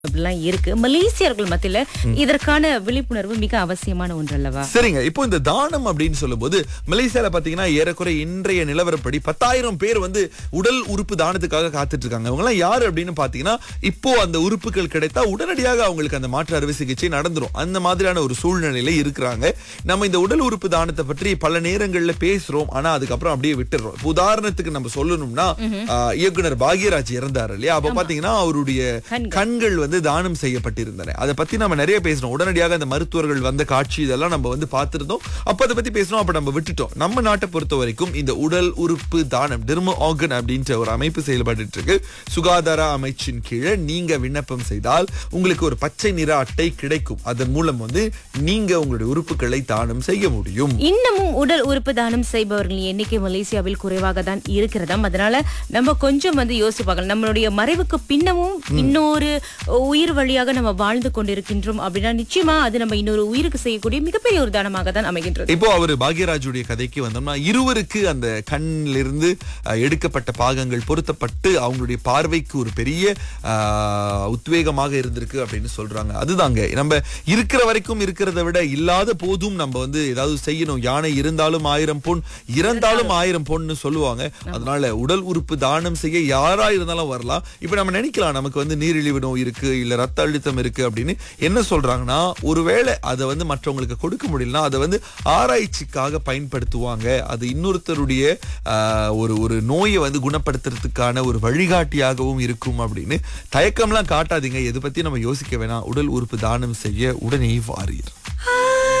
அப்படிலாம் இருக்கு மலேசியர்கள் மத்தியில இதற்கான விழிப்புணர்வு மிக அவசியமான ஒன்று அல்லவா சரிங்க இப்போ இந்த தானம் அப்படின்னு சொல்லும்போது மலேசியால பாத்தீங்கன்னா ஏறக்குறை இன்றைய நிலவரப்படி பத்தாயிரம் பேர் வந்து உடல் உறுப்பு தானத்துக்காக காத்துட்டு இருக்காங்க அவங்க எல்லாம் யாரு அப்படின்னு பாத்தீங்கன்னா இப்போ அந்த உறுப்புகள் கிடைத்தா உடனடியாக அவங்களுக்கு அந்த மாற்று அறுவை சிகிச்சை நடந்துரும் அந்த மாதிரியான ஒரு சூழ்நிலையில இருக்கிறாங்க நம்ம இந்த உடல் உறுப்பு தானத்தை பற்றி பல நேரங்கள்ல பேசுறோம் ஆனா அதுக்கப்புறம் அப்படியே விட்டுறோம் இப்ப உதாரணத்துக்கு நம்ம சொல்லணும்னா ஆஹ், இயக்குனர் பாக்யராஜ் இறந்தாரு இல்லையா அப்ப பாத்தீங்கன்னா அவருடைய கண்கள். கண்கள் வந்து தானம் செய்யப்பட்டிருந்தன அதை பத்தி நம்ம நிறைய பேசணும் உடனடியாக அந்த மருத்துவர்கள் வந்த காட்சி இதெல்லாம் நம்ம வந்து பார்த்திருந்தோம் அப்ப அதை பத்தி பேசணும் அப்ப நம்ம விட்டுட்டோம் நம்ம நாட்டை பொறுத்த வரைக்கும் இந்த உடல் உறுப்பு தானம் டெர்மோ ஆர்கன் அப்படின்ற ஒரு அமைப்பு செயல்பட்டு இருக்கு சுகாதார அமைச்சின் கீழே நீங்க விண்ணப்பம் செய்தால் உங்களுக்கு ஒரு பச்சை நிற அட்டை கிடைக்கும் அதன் மூலம் வந்து நீங்க உங்களுடைய உறுப்புகளை தானம் செய்ய முடியும் இன்னமும் உடல் உறுப்பு தானம் செய்பவர்களின் எண்ணிக்கை மலேசியாவில் குறைவாக தான் இருக்கிறதாம் அதனால நம்ம கொஞ்சம் வந்து யோசிச்சு பார்க்கலாம் நம்மளுடைய மறைவுக்கு பின்னமும் இன்னொரு உயிர் வழியாக நம்ம வாழ்ந்து கொண்டிருக்கின்றோம் அப்படின்னா நிச்சயமா அது நம்ம இன்னொரு உயிருக்கு செய்யக்கூடிய மிகப்பெரிய ஒரு தானமாக தான் அமைகின்றது இப்போ அவர் பாக்யராஜுடைய கதைக்கு வந்தோம்னா இருவருக்கு அந்த கண்ணிலிருந்து அஹ், எடுக்கப்பட்ட பாகங்கள் பொருத்தப்பட்டு அவங்களுடைய பார்வைக்கு ஒரு பெரிய அஹ், உத்வேகமாக இருந்திருக்கு அப்படின்னு சொல்றாங்க அதுதாங்க நம்ம இருக்கிற வரைக்கும் இருக்கிறத விட இல்லாத போதும் நம்ம வந்து ஏதாவது செய்யணும் யானை இருந்தாலும் ஆயிரம் பொன் இறந்தாலும் ஆயிரம் பொன்னு சொல்லுவாங்க அதனால உடல் உறுப்பு தானம் செய்ய யாரா இருந்தாலும் வரலாம் இப்ப நம்ம நினைக்கலாம் நமக்கு வந்து நீரிழிவு நோய் இருக்கு இல்ல ரத்த அழுத்தம் இருக்கு அப்படின்னு என்ன சொல்றாங்கன்னா ஒருவேளை அதை வந்து மற்றவங்களுக்கு கொடுக்க முடியலன்னா அதை வந்து ஆராய்ச்சிக்காக பயன்படுத்துவாங்க அது இன்னொருத்தருடைய ஆஹ், ஒரு ஒரு நோயை வந்து குணப்படுத்துறதுக்கான ஒரு வழிகாட்டியாகவும் இருக்கும் அப்படின்னு தயக்கம்லாம் காட்டாதீங்க எது பத்தி நம்ம யோசிக்க வேணாம் உடல் உறுப்பு தானம் செய்ய உடனே வாரீர்